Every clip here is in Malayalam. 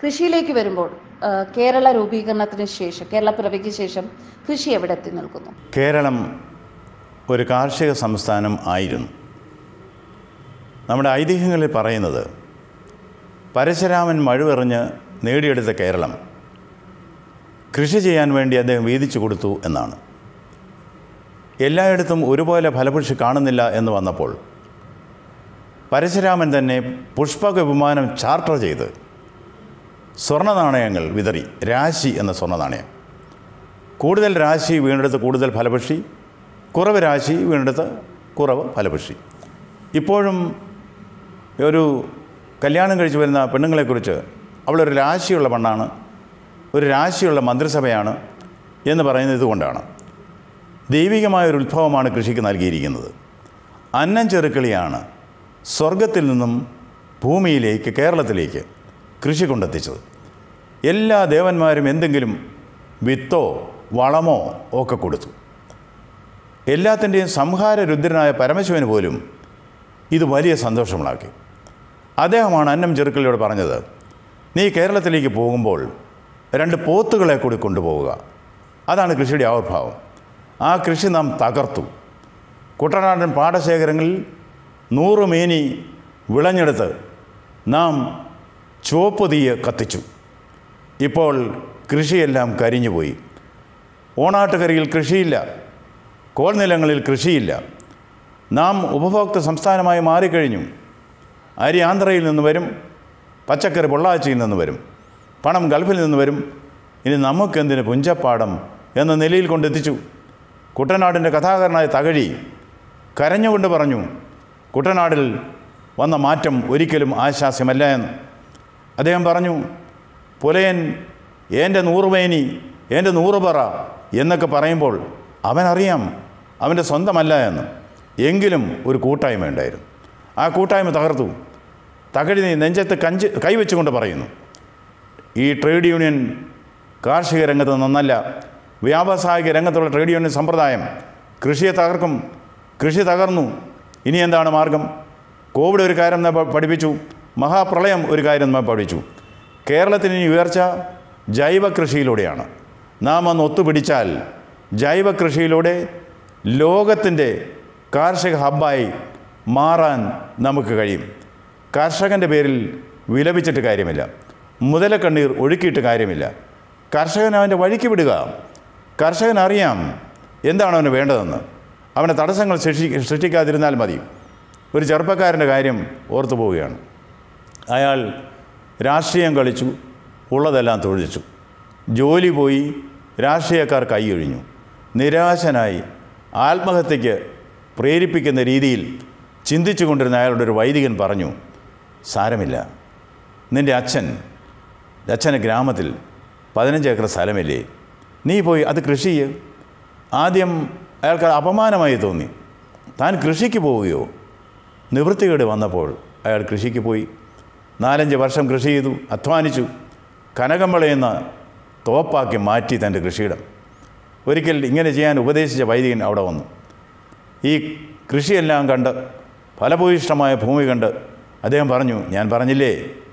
കൃഷിയിലേക്ക് വരുമ്പോൾ ആ, കേരള രൂപീകരണത്തിന് ശേഷം കേരള പിറവിക്ക് ശേഷം കൃഷി എവിടെ എത്തി നിൽക്കുന്നു കേരളം ഒരു കാർഷിക സംസ്ഥാനം ആയിരുന്നു നമ്മുടെ ഐതിഹ്യങ്ങളിൽ പറയുന്നത് പരശുരാമൻ മഴുവെറിഞ്ഞ് നേടിയെടുത്ത കേരളം കൃഷി ചെയ്യാൻ വേണ്ടി അദ്ദേഹം വീതിച്ചു കൊടുത്തു എന്നാണ് എല്ലായിടത്തും ഒരുപോലെ ഫലപുഷ്ടി കാണുന്നില്ല എന്ന് വന്നപ്പോൾ പരശുരാമൻ തന്നെ പുഷ്പക വിമാനം ചാർട്ടർ ചെയ്ത് സ്വർണ്ണ നാണയങ്ങൾ വിതറി രാശി എന്ന സ്വർണ്ണ നാണയം കൂടുതൽ രാശി വീണ്ടെടുത്ത് കൂടുതൽ ഫലപുഷ്ടി കുറവ് രാശി വീണ്ടെടുത്ത് കുറവ് ഫലപുഷ്ടി ഇപ്പോഴും ഒരു കല്യാണം കഴിച്ച് വരുന്ന പെണ്ണുങ്ങളെക്കുറിച്ച് അവളൊരു രാശിയുള്ള പെണ്ണാണ് ഒരു രാശിയുള്ള മന്ത്രിസഭയാണ് എന്ന് പറയുന്നത് ഇതുകൊണ്ടാണ് ദൈവികമായ ഒരു ഉത്ഭവമാണ് കൃഷിക്ക് നൽകിയിരിക്കുന്നത് അന്നം ചെറുക്കിളിയാണ് സ്വർഗത്തിൽ നിന്നും ഭൂമിയിലേക്ക് കേരളത്തിലേക്ക് കൃഷി കൊണ്ടെത്തിച്ചത് എല്ലാ ദേവന്മാരും എന്തെങ്കിലും വിത്തോ വളമോ ഒക്കെ കൊടുത്തു എല്ലാത്തിൻ്റെയും സംഹാര രുദ്രനായ പരമശിവന് പോലും ഇത് വലിയ സന്തോഷമുണ്ടാക്കി അദ്ദേഹമാണ് അന്നം ചെറുക്കലിയോട് പറഞ്ഞത് നീ കേരളത്തിലേക്ക് പോകുമ്പോൾ രണ്ട് പോത്തുകളെ കൂടി കൊണ്ടുപോവുക അതാണ് കൃഷിയുടെ ആവിർഭാവം ആ കൃഷി നാം തകർത്തു കുട്ടനാടൻ പാടശേഖരങ്ങളിൽ നൂറ് മേനി വിളഞ്ഞെടുത്ത് നാം ചുവപ്പ് തീയ് കത്തിച്ചു ഇപ്പോൾ കൃഷിയെല്ലാം കരിഞ്ഞുപോയി ഓണാട്ടുകരയിൽ കൃഷിയില്ല കോൾനിലങ്ങളിൽ കൃഷിയില്ല നാം ഉപഭോക്തൃ സംസ്ഥാനമായി മാറിക്കഴിഞ്ഞു അരി ആന്ധ്രയിൽ നിന്ന് വരും പച്ചക്കറി പൊള്ളാച്ചിയിൽ നിന്ന് വരും പണം ഗൾഫിൽ നിന്ന് വരും ഇനി നമുക്കെന്തിന് പുഞ്ചപ്പാടം എന്ന നിലയിൽ കൊണ്ടെത്തിച്ചു കുട്ടനാടിൻ്റെ കഥാകാരനായ തകഴി കരഞ്ഞുകൊണ്ട് പറഞ്ഞു കുട്ടനാടിൽ വന്ന മാറ്റം ഒരിക്കലും ആശാസ്യമല്ല എന്ന് അദ്ദേഹം പറഞ്ഞു പുലയൻ എൻ്റെ നൂറുവേനി എൻ്റെ നൂറ് പറ എന്നൊക്കെ പറയുമ്പോൾ അവനറിയാം അവൻ്റെ സ്വന്തമല്ല എന്ന് എങ്കിലും ഒരു കൂട്ടായ്മ ഉണ്ടായിരുന്നു ആ കൂട്ടായ്മ തകർത്തു തകഴി നെഞ്ചത്ത് കഞ്ച് കൈവച്ചുകൊണ്ട് പറയുന്നു ഈ ട്രേഡ് യൂണിയൻ കാർഷിക രംഗത്ത് നന്നല്ല വ്യാവസായിക രംഗത്തുള്ള ട്രേഡ് യൂണിയൻ സമ്പ്രദായം കൃഷിയെ തകർക്കും കൃഷി തകർന്നു ഇനി എന്താണ് മാർഗം കോവിഡ് ഒരു കാര്യം നമ്മെ പഠിപ്പിച്ചു മഹാപ്രളയം ഒരു കാര്യം നമ്മെ പഠിപ്പിച്ചു കേരളത്തിന് ഇനി ഉയർച്ച ജൈവ കൃഷിയിലൂടെയാണ് നാം അന്ന് ഒത്തുപിടിച്ചാൽ ജൈവ കൃഷിയിലൂടെ ലോകത്തിൻ്റെ കാർഷിക ഹബ്ബായി മാറാൻ നമുക്ക് കഴിയും കർഷകൻ്റെ പേരിൽ വിലപിച്ചിട്ട് കാര്യമില്ല മുതലക്കണ്ണീർ ഒഴുക്കിയിട്ട് കാര്യമില്ല കർഷകൻ അവൻ്റെ വഴിക്ക് വിടുക കർഷകൻ അറിയാം എന്താണ് അവന് വേണ്ടതെന്ന് അവൻ്റെ തടസ്സങ്ങൾ സൃഷ്ടി സൃഷ്ടിക്കാതിരുന്നാൽ മതി ഒരു ചെറുപ്പക്കാരൻ്റെ കാര്യം ഓർത്തു പോവുകയാണ് അയാൾ രാഷ്ട്രീയം കളിച്ചു ഉള്ളതെല്ലാം തൊഴിച്ചു ജോലി പോയി രാഷ്ട്രീയക്കാർ കൈയൊഴിഞ്ഞു നിരാശനായി ആത്മഹത്യയ്ക്ക് പ്രേരിപ്പിക്കുന്ന രീതിയിൽ ചിന്തിച്ചു കൊണ്ടിരുന്ന അയാളുടെ ഒരു വൈദികൻ പറഞ്ഞു സാരമില്ല നിൻ്റെ അച്ഛൻ അച്ഛന് ഗ്രാമത്തിൽ പതിനഞ്ച് ഏക്കർ സ്ഥലമില്ലേ നീ പോയി അത് കൃഷി ചെയ്യ് ആദ്യം അയാൾക്ക് അത് അപമാനമായി തോന്നി താൻ കൃഷിക്ക് പോവുകയോ നിവൃത്തികേട് വന്നപ്പോൾ അയാൾ കൃഷിക്ക് പോയി നാലഞ്ച് വർഷം കൃഷി ചെയ്തു അധ്വാനിച്ചു കനകം വിളയുന്ന തോപ്പാക്കി മാറ്റി തൻ്റെ കൃഷിയിടം ഒരിക്കൽ ഇങ്ങനെ ചെയ്യാൻ ഉപദേശിച്ച വൈദികൻ അവിടെ വന്നു ഈ കൃഷിയെല്ലാം കണ്ട് ഫലഭൂയിഷ്ടമായ ഭൂമി കണ്ട് അദ്ദേഹം പറഞ്ഞു ഞാൻ പറഞ്ഞില്ലേ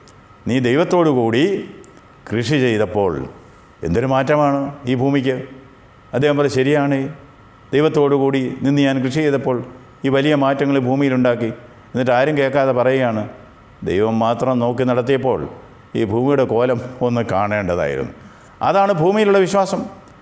നീ ദൈവത്തോടു കൂടി കൃഷി ചെയ്തപ്പോൾ എന്തൊരു മാറ്റമാണ് ഈ ഭൂമിക്ക് അദ്ദേഹം പറഞ്ഞു ശരിയാണ് ദൈവത്തോടു കൂടി നിന്ന് ഞാൻ കൃഷി ചെയ്തപ്പോൾ ഈ വലിയ മാറ്റങ്ങൾ ഈ ഭൂമിയിലുണ്ടാക്കി എന്നിട്ട് ആരും കേൾക്കാതെ പറയുകയാണ് ദൈവം മാത്രം നോക്കി നടത്തിയപ്പോൾ ഈ ഭൂമിയുടെ കോലം ഒന്ന് കാണേണ്ടതായിരുന്നു അതാണ് ഭൂമിയിലുള്ള വിശ്വാസം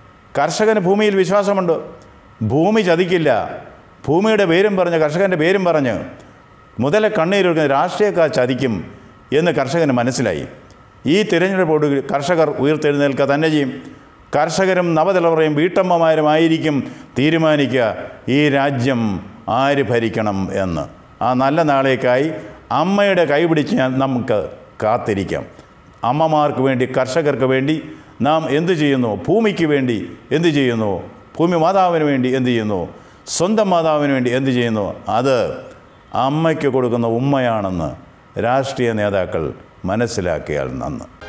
കർഷകന് ഭൂമിയിൽ വിശ്വാസമുണ്ട് ഭൂമി ചതിക്കില്ല ഭൂമിയുടെ പേരും പറഞ്ഞ് കർഷകൻ്റെ പേരും പറഞ്ഞ് മുതലെ കണ്ണീരൊഴുക്കുന്ന രാഷ്ട്രീയക്കാർ ചതിക്കും എന്ന് കർഷകന് മനസ്സിലായി ഈ തിരഞ്ഞെടുപ്പോട് കർഷകർ ഉയർത്തെഴുന്നേൽക്കുക തന്നെ ചെയ്യും കർഷകരും നവതലമുറയും വീട്ടമ്മമാരുമായിരിക്കും തീരുമാനിക്കുക ഈ രാജ്യം ആര് ഭരിക്കണം എന്ന് ആ നല്ല നാളേക്കായി അമ്മയുടെ കൈപിടിച്ച് ഞാൻ നമുക്ക് കാത്തിരിക്കാം അമ്മമാർക്ക് വേണ്ടി കർഷകർക്ക് വേണ്ടി നാം എന്ത് ചെയ്യുന്നു ഭൂമിക്ക് വേണ്ടി എന്ത് ചെയ്യുന്നു ഭൂമി മാതാവിന് വേണ്ടി എന്ത് ചെയ്യുന്നു സ്വന്തം മാതാവിന് വേണ്ടി എന്ത് ചെയ്യുന്നു അത് അമ്മയ്ക്ക് കൊടുക്കുന്ന ഉമ്മയാണെന്ന് രാഷ്ട്രീയ നേതാക്കൾ മനസ്സിലാക്കിയാൽ നന്ന്